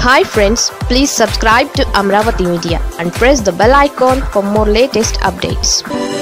hi friends please subscribe to Amaravati media and press the bell icon for more latest updates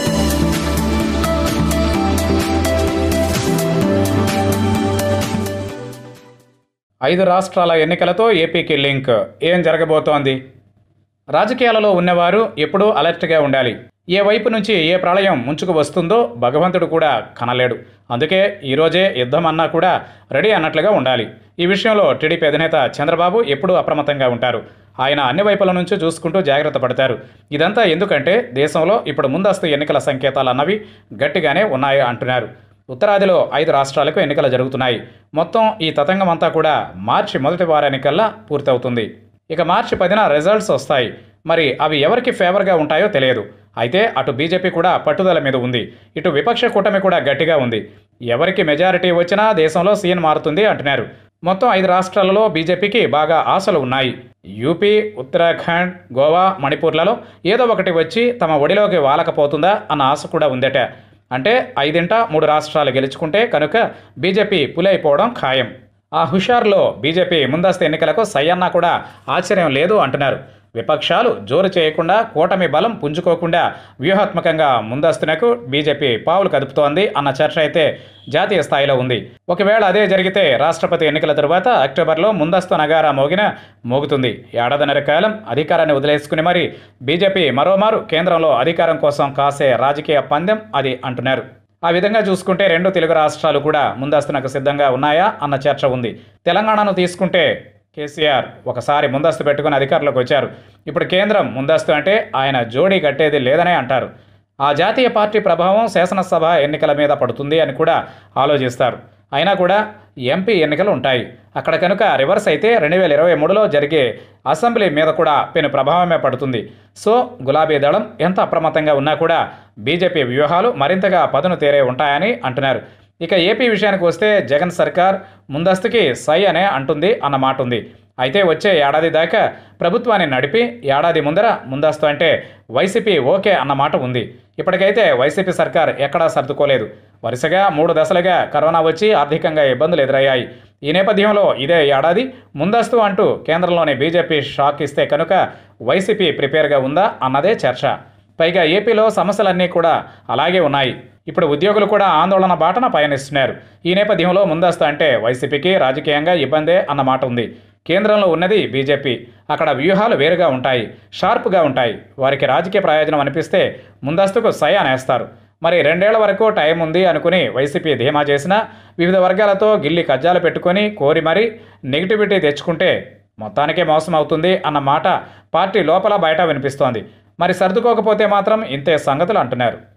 ఐదు రాష్ట్రాల ఎన్నికలతో ఏపీకి link ఏం జరగబోతోంది రాజకీయాలలో ఉన్నవారు ఎప్పుడూ అలర్ట్గా ఉండాలి ఏ వైపు నుంచి ఏ ప్రళయం ముంచుకు వస్తుందో భగవంతుడు కూడా కనలేడు అందుకే ఈరోజే యుద్ధం అన్నా కూడా రెడీ అన్నట్లుగా ఉండాలి ఈ విషయంలో టీడీపీ అధినేత చంద్రబాబు ఎప్పుడూ అప్రమత్తంగా ఉంటారు ఆయన అన్ని వైపుల నుంచి చూసుకుంటూ జాగ్రత్త పడతారు ఇదంతా ఎందుకంటే దేశంలో ఇప్పుడు ముందస్తు ఎన్నికల సంకేతాలు అన్నవి గట్టిగానే ఉన్నాయి అంటున్నారు ఉత్తరాదిలో ఐదు రాష్ట్రాలకు ఎన్నికలు జరుగుతున్నాయి మొత్తం ఈ తతంగం అంతా కూడా మార్చి మొదటి వారానికల్లా పూర్తవుతుంది ఇక మార్చి పదిన రిజల్ట్స్ వస్తాయి మరి అవి ఎవరికి ఫేవర్గా ఉంటాయో తెలియదు అయితే అటు బీజేపీ కూడా పట్టుదల మీద ఉంది ఇటు విపక్ష కూటమి కూడా గట్టిగా ఉంది ఎవరికి మెజారిటీ వచ్చినా దేశంలో సీన్ మారుతుంది అంటున్నారు మొత్తం ఐదు రాష్ట్రాలలో బీజేపీకి బాగా ఆశలు ఉన్నాయి యూపీ ఉత్తరాఖండ్ గోవా మణిపూర్లలో ఏదో ఒకటి వచ్చి తమ ఒడిలోకి వాలకపోతుందా అన్న ఆశ కూడా ఉందట అంటే ఐదింట మూడు రాష్ట్రాలు గెలుచుకుంటే కనుక బీజేపీ పులైపోవడం ఖాయం ఆ హుషార్లో బీజేపీ ముందస్తు ఎన్నికలకు సయ్యన్నా కూడా ఆశ్చర్యం లేదు అంటున్నారు విపక్షాలు జోరు చేయకుండా కూటమి బలం పుంజుకోకుండా వ్యూహాత్మకంగా ముందస్తునకు బీజేపీ పావులు కదుపుతోంది అన్న చర్చ అయితే జాతీయ స్థాయిలో ఉంది ఒకవేళ అదే జరిగితే రాష్ట్రపతి ఎన్నికల తరువాత అక్టోబర్లో ముందస్తు నగారా మోగిన మోగుతుంది ఏడాదిన్నర కాలం అధికారాన్ని వదిలేసుకుని మరి బీజేపీ మరోమారు కేంద్రంలో అధికారం కోసం కాసే రాజకీయ పందెం అది అంటున్నారు ఆ విధంగా చూసుకుంటే రెండు తెలుగు రాష్ట్రాలు కూడా ముందస్తునకు సిద్ధంగా ఉన్నాయా అన్న చర్చ ఉంది తెలంగాణను తీసుకుంటే కేసీఆర్ ఒకసారి ముందస్తు పెట్టుకుని అధికారంలోకి వచ్చారు ఇప్పుడు కేంద్రం ముందస్తు అంటే ఆయన జోడీ కట్టేది లేదనే అంటారు ఆ జాతీయ పార్టీ ప్రభావం శాసనసభ ఎన్నికల మీద పడుతుంది అని కూడా ఆలోచిస్తారు అయినా కూడా ఎంపీ ఎన్నికలు ఉంటాయి అక్కడ కనుక రివర్స్ అయితే రెండు వేల ఇరవై మూడులో జరిగే అసెంబ్లీ మీద కూడా పెను ప్రభావమే పడుతుంది సో గులాబీ దళం ఎంత అప్రమత్తంగా ఉన్నా కూడా బీజేపీ వ్యూహాలు మరింతగా పదును తేరే ఉంటాయని అంటున్నారు ఇక ఏపీ విషయానికి వస్తే జగన్ సర్కార్ ముందస్తుకి సై అనే అంటుంది అన్న మాట ఉంది అయితే వచ్చే ఏడాది దాకా ప్రభుత్వాన్ని నడిపి ఏడాది ముందర ముందస్తు అంటే వైసీపీ ఓకే అన్న మాట ఉంది ఇప్పటికైతే వైసీపీ సర్కార్ ఎక్కడా సర్దుకోలేదు వరుసగా మూడు దశలుగా కరోనా వచ్చి ఆర్థికంగా ఇబ్బందులు ఎదురయ్యాయి ఈ నేపథ్యంలో ఇదే ఏడాది ముందస్తు అంటూ కేంద్రంలోని బీజేపీ షాక్ ఇస్తే కనుక వైసీపీ ప్రిపేర్గా ఉందా అన్నదే చర్చ పైగా ఏపీలో సమస్యలన్నీ కూడా అలాగే ఉన్నాయి ఇప్పుడు ఉద్యోగులు కూడా ఆందోళన బాటన పయనిస్తున్నారు ఈ నేపథ్యంలో ముందస్తు అంటే వైసీపీకి రాజకీయంగా ఇబ్బందే అన్న మాట ఉంది కేంద్రంలో ఉన్నది బీజేపీ అక్కడ వ్యూహాలు వేరుగా ఉంటాయి షార్ప్గా ఉంటాయి వారికి రాజకీయ ప్రయోజనం అనిపిస్తే ముందస్తుకు సై అనేస్తారు మరి రెండేళ్ల వరకు టైం ఉంది అనుకుని వైసీపీ ధీమా చేసినా వివిధ వర్గాలతో గిల్లి కజ్జాలు పెట్టుకొని కోరి మరీ నెగిటివిటీ తెచ్చుకుంటే మొత్తానికే మోసం అవుతుంది అన్న మాట పార్టీ లోపల బయట వినిపిస్తోంది మరి సర్దుకోకపోతే మాత్రం ఇంతే సంగతులు అంటున్నారు